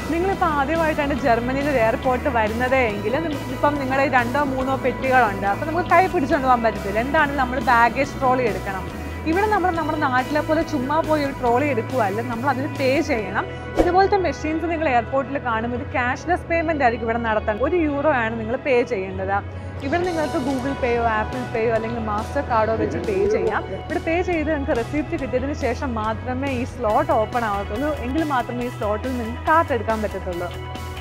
നിങ്ങളിപ്പോൾ ആദ്യമായിട്ടാണ് ജർമ്മനിയിൽ ഒരു എയർപോർട്ട് വരുന്നത് എങ്കിൽ ഇപ്പം നിങ്ങളുടെ രണ്ടോ മൂന്നോ പെട്ടികളുണ്ട് അപ്പോൾ നമുക്ക് കൈ പിടിച്ചുകൊണ്ട് പോകാൻ പറ്റത്തില്ല എന്താണ് നമ്മൾ ബാഗേജ് ട്രോളി എടുക്കണം ഇവിടെ നമ്മൾ നമ്മുടെ നാട്ടിലെ പോലെ ചുമ്മാ പോയി ഒരു ട്രോളി എടുക്കുകയല്ല നമ്മൾ അതിന് പേ ചെയ്യണം ഇതുപോലത്തെ മെഷീൻസ് നിങ്ങൾ എയർപോർട്ടിൽ കാണുമ്പോൾ ഇത് ക്യാഷ്ലെസ് പേയ്മെൻ്റ് ആയിരിക്കും ഇവിടെ നടത്താൻ ഒരു യൂറോ ആണ് നിങ്ങൾ പേ ചെയ്യേണ്ടത് ഇവിടെ നിങ്ങൾക്ക് ഗൂഗിൾ പേയോ ആപ്പിൾ പേയോ അല്ലെങ്കിൽ മാസ്റ്റർ കാർഡോ വെച്ച് പേ ചെയ്യാം ഇവിടെ പേ ചെയ്ത് നിങ്ങൾക്ക് റെസിപ്റ്റ് കിട്ടിയതിന് ശേഷം മാത്രമേ ഈ സ്ലോട്ട് ഓപ്പൺ ആവത്തുള്ളൂ എങ്കിൽ മാത്രമേ ഈ സ്ലോട്ടിൽ നിങ്ങൾക്ക് കാർഡ് എടുക്കാൻ പറ്റത്തുള്ളൂ